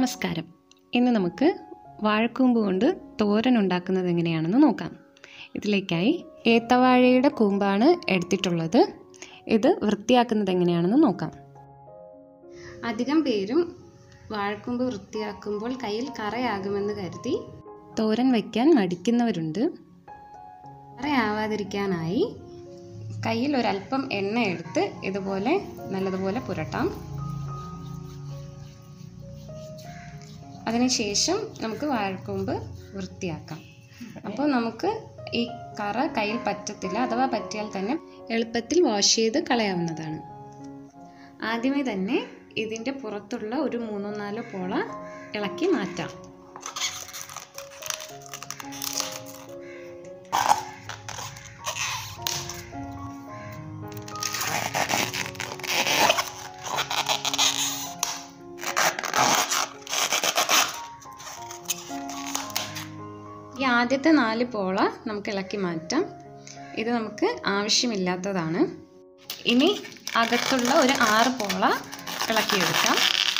നമസ്കാരം ഇന്ന് നമുക്ക് വാഴക്കൂമ്പ് കൊണ്ട് തോരൻ ഉണ്ടാക്കുന്നത് എങ്ങനെയാണെന്ന് നോക്കാം ഇതിലേക്കായി ഏത്തവാഴയുടെ കൂമ്പാണ് എടുത്തിട്ടുള്ളത് ഇത് വൃത്തിയാക്കുന്നത് എങ്ങനെയാണെന്ന് നോക്കാം അധികം പേരും വാഴക്കൂമ്പ് വൃത്തിയാക്കുമ്പോൾ കയ്യിൽ കറയാകുമെന്ന് കരുതി തോരൻ വയ്ക്കാൻ മടിക്കുന്നവരുണ്ട് കറയാവാതിരിക്കാനായി കയ്യിൽ ഒരല്പം എണ്ണ എടുത്ത് ഇതുപോലെ നല്ലതുപോലെ പുരട്ടാം അതിനുശേഷം നമുക്ക് വാഴക്കൂമ്പ് വൃത്തിയാക്കാം അപ്പോൾ നമുക്ക് ഈ കറ കയ്യിൽ പറ്റത്തില്ല അഥവാ പറ്റിയാൽ തന്നെ എളുപ്പത്തിൽ വാഷ് ചെയ്ത് കളയാവുന്നതാണ് ആദ്യമേ തന്നെ ഇതിൻ്റെ പുറത്തുള്ള ഒരു മൂന്നോ നാലോ പോള ഇളക്കി മാറ്റാം ഈ ആദ്യത്തെ നാല് പോള നമുക്ക് ഇളക്കി മാറ്റാം ഇത് നമുക്ക് ആവശ്യമില്ലാത്തതാണ് ഇനി അകത്തുള്ള ഒരു ആറ് പോള ഇളക്കിയെടുക്കാം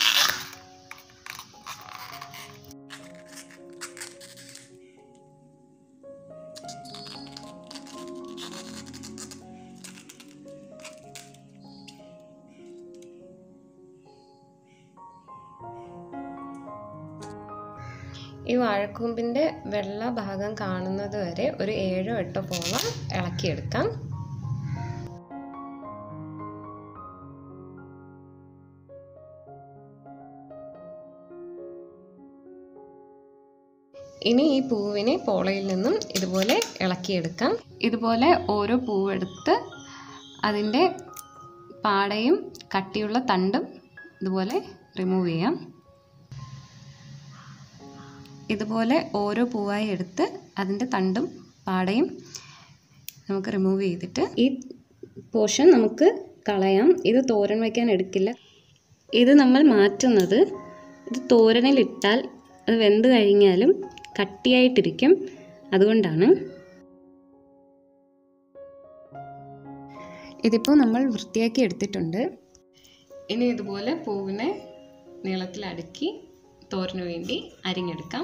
ഈ വാഴക്കൂമ്പിൻ്റെ വെള്ള ഭാഗം കാണുന്നത് വരെ ഒരു ഏഴോ എട്ടോ പോള ഇളക്കിയെടുക്കാം ഇനി ഈ പൂവിനെ പോളയിൽ നിന്നും ഇതുപോലെ ഇളക്കിയെടുക്കാം ഇതുപോലെ ഓരോ പൂവെടുത്ത് അതിൻ്റെ പാടയും കട്ടിയുള്ള തണ്ടും ഇതുപോലെ റിമൂവ് ചെയ്യാം ഇതുപോലെ ഓരോ പൂവായി എടുത്ത് അതിൻ്റെ തണ്ടും പാടയും നമുക്ക് റിമൂവ് ചെയ്തിട്ട് ഈ പോർഷൻ നമുക്ക് കളയാം ഇത് തോരൻ വയ്ക്കാൻ എടുക്കില്ല ഇത് നമ്മൾ മാറ്റുന്നത് ഇത് തോരനിലിട്ടാൽ അത് വെന്ത് കഴിഞ്ഞാലും കട്ടിയായിട്ടിരിക്കും അതുകൊണ്ടാണ് ഇതിപ്പോൾ നമ്മൾ വൃത്തിയാക്കി എടുത്തിട്ടുണ്ട് ഇനി ഇതുപോലെ പൂവിനെ നീളത്തിൽ അടുക്കി തോരന് വേണ്ടി അരിഞ്ഞെടുക്കാം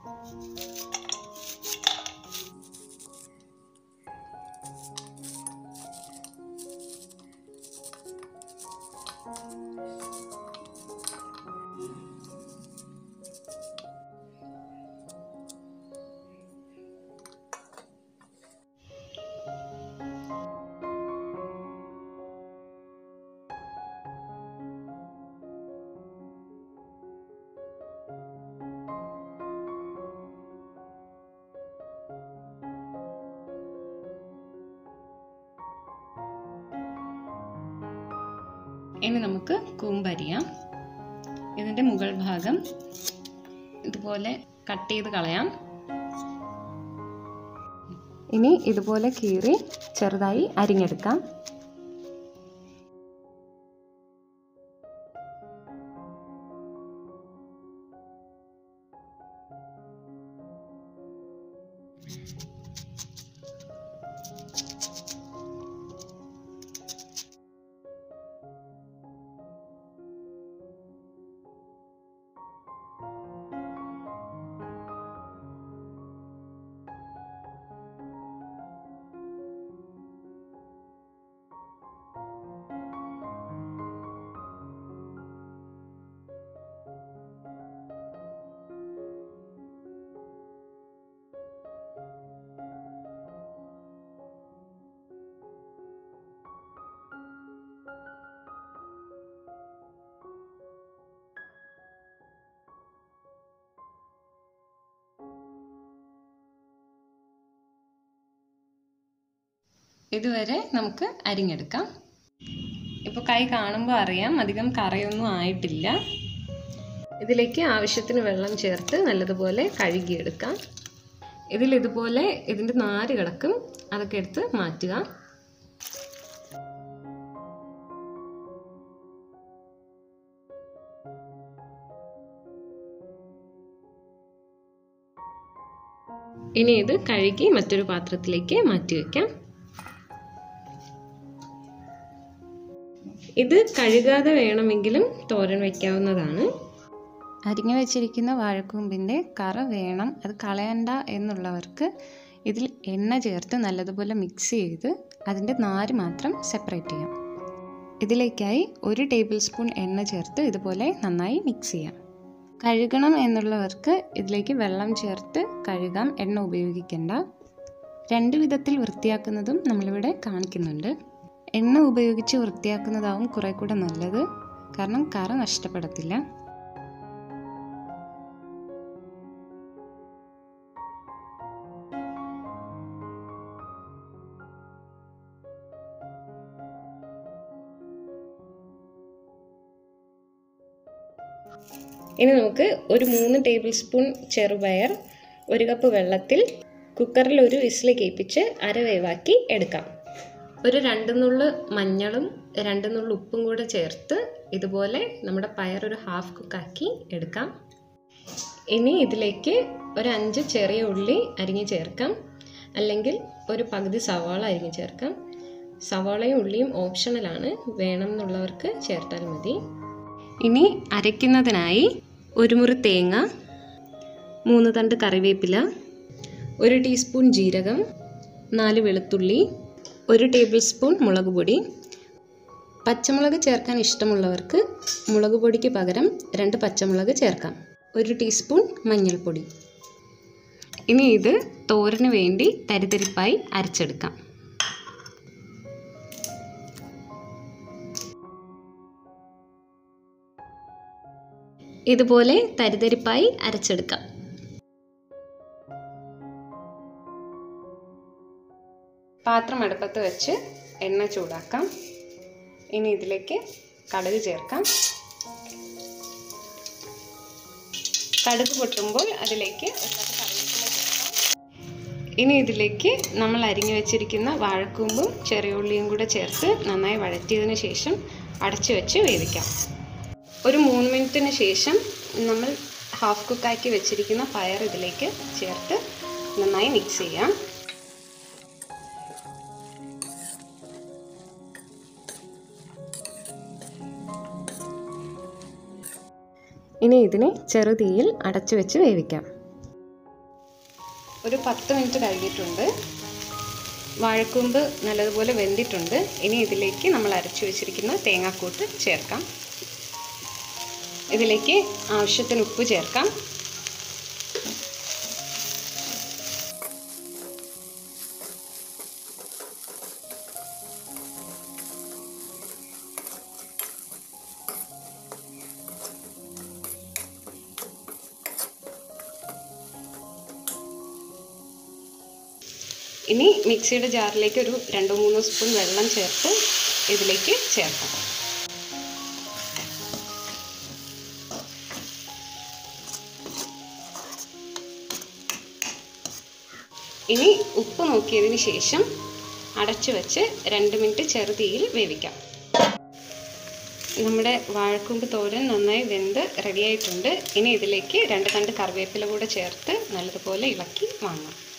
ഇനി നമുക്ക് കൂമ്പരിയാം ഇതിൻ്റെ മുകൾ ഭാഗം ഇതുപോലെ കട്ട് ചെയ്ത് കളയാം ഇനി ഇതുപോലെ കീറി ചെറുതായി അരിഞ്ഞെടുക്കാം ഇതുവരെ നമുക്ക് അരിഞ്ഞെടുക്കാം ഇപ്പോൾ കൈ കാണുമ്പോൾ അറിയാം അധികം കറയൊന്നും ആയിട്ടില്ല ഇതിലേക്ക് ആവശ്യത്തിന് വെള്ളം ചേർത്ത് നല്ലതുപോലെ കഴുകിയെടുക്കാം ഇതിൽ ഇതുപോലെ ഇതിൻ്റെ നാര് കിടക്കും അതൊക്കെ എടുത്ത് മാറ്റുക ഇനി ഇത് കഴുകി മറ്റൊരു പാത്രത്തിലേക്ക് മാറ്റി വയ്ക്കാം ഇത് കഴുകാതെ വേണമെങ്കിലും തോരൻ വയ്ക്കാവുന്നതാണ് അരിഞ്ഞു വെച്ചിരിക്കുന്ന വാഴക്കൂമ്പിൻ്റെ കറ വേണം അത് കളയണ്ട എന്നുള്ളവർക്ക് ഇതിൽ എണ്ണ ചേർത്ത് നല്ലതുപോലെ മിക്സ് ചെയ്ത് അതിൻ്റെ നാര് മാത്രം സെപ്പറേറ്റ് ചെയ്യാം ഇതിലേക്കായി ഒരു ടേബിൾ സ്പൂൺ എണ്ണ ചേർത്ത് ഇതുപോലെ നന്നായി മിക്സ് ചെയ്യാം കഴുകണം എന്നുള്ളവർക്ക് ഇതിലേക്ക് വെള്ളം ചേർത്ത് കഴുകാം എണ്ണ ഉപയോഗിക്കേണ്ട രണ്ട് വിധത്തിൽ വൃത്തിയാക്കുന്നതും നമ്മളിവിടെ കാണിക്കുന്നുണ്ട് എണ്ണ ഉപയോഗിച്ച് വൃത്തിയാക്കുന്നതാവും കുറേ കൂടെ നല്ലത് കാരണം കറ നഷ്ടപ്പെടത്തില്ല ഇനി നമുക്ക് ഒരു മൂന്ന് ടേബിൾ സ്പൂൺ ചെറുപയർ ഒരു കപ്പ് വെള്ളത്തിൽ കുക്കറിൽ ഒരു വിസിൽ കേൾപ്പിച്ച് അരവേവാക്കി എടുക്കാം ഒരു രണ്ട് നുള്ള് മഞ്ഞളും രണ്ട് നുള്ള് ഉപ്പും കൂടെ ചേർത്ത് ഇതുപോലെ നമ്മുടെ പയർ ഒരു ഹാഫ് കുക്കാക്കി എടുക്കാം ഇനി ഇതിലേക്ക് ഒരു അഞ്ച് ചെറിയ ഉള്ളി അരിഞ്ഞ് ചേർക്കാം അല്ലെങ്കിൽ ഒരു പകുതി സവാള അരിഞ്ഞ് ചേർക്കാം സവാളയും ഉള്ളിയും ഓപ്ഷണലാണ് വേണം എന്നുള്ളവർക്ക് ചേർത്താൽ മതി ഇനി അരയ്ക്കുന്നതിനായി ഒരു മുറി തേങ്ങ മൂന്ന് തണ്ട് കറിവേപ്പില ഒരു ടീസ്പൂൺ ജീരകം നാല് വെളുത്തുള്ളി ഒരു ടേബിൾ സ്പൂൺ മുളക് പൊടി പച്ചമുളക് ചേർക്കാൻ ഇഷ്ടമുള്ളവർക്ക് മുളക് പൊടിക്ക് പകരം രണ്ട് പച്ചമുളക് ചേർക്കാം ഒരു ടീസ്പൂൺ മഞ്ഞൾപ്പൊടി ഇനി ഇത് തോരന് വേണ്ടി തരിതരിപ്പായി അരച്ചെടുക്കാം ഇതുപോലെ തരിതരിപ്പായി അരച്ചെടുക്കാം പാത്രം അടുപ്പത്ത് വെച്ച് എണ്ണ ചൂടാക്കാം ഇനി ഇതിലേക്ക് കടുക് ചേർക്കാം കടുക് പൊട്ടുമ്പോൾ അതിലേക്ക് ഇനി ഇതിലേക്ക് നമ്മൾ അരിഞ്ഞു വെച്ചിരിക്കുന്ന വാഴക്കൂമ്പും ചെറിയ ഉള്ളിയും കൂടെ ചേർത്ത് നന്നായി വഴറ്റിയതിന് ശേഷം അടച്ചു വെച്ച് വേവിക്കാം ഒരു മൂന്ന് മിനിറ്റിന് ശേഷം നമ്മൾ ഹാഫ് കുക്കാക്കി വെച്ചിരിക്കുന്ന പയർ ഇതിലേക്ക് ചേർത്ത് നന്നായി മിക്സ് ചെയ്യാം ഇനി ഇതിനെ ചെറുതീയിൽ അടച്ചു വെച്ച് വേവിക്കാം ഒരു പത്ത് മിനിറ്റ് കഴിഞ്ഞിട്ടുണ്ട് വാഴക്കൂമ്പ് നല്ലതുപോലെ വെന്തിട്ടുണ്ട് ഇനി ഇതിലേക്ക് നമ്മൾ അരച്ചു വെച്ചിരിക്കുന്ന തേങ്ങാക്കൂട്ട് ചേർക്കാം ഇതിലേക്ക് ആവശ്യത്തിന് ഉപ്പ് ചേർക്കാം ഇനി മിക്സിയുടെ ജാറിലേക്ക് ഒരു രണ്ട് മൂന്ന് സ്പൂൺ വെള്ളം ചേർത്ത് ഇതിലേക്ക് ചേർക്കാം ഇനി ഉപ്പ് നോക്കിയതിന് ശേഷം അടച്ചു വെച്ച് രണ്ട് മിനിറ്റ് ചെറുതീയിൽ വേവിക്കാം നമ്മുടെ വാഴക്കൂമ്പ് തോരൻ നന്നായി വെന്ത് റെഡിയായിട്ടുണ്ട് ഇനി ഇതിലേക്ക് രണ്ട് തണ്ട് കറിവേപ്പില കൂടെ ചേർത്ത് നല്ലതുപോലെ ഇളക്കി വാങ്ങാം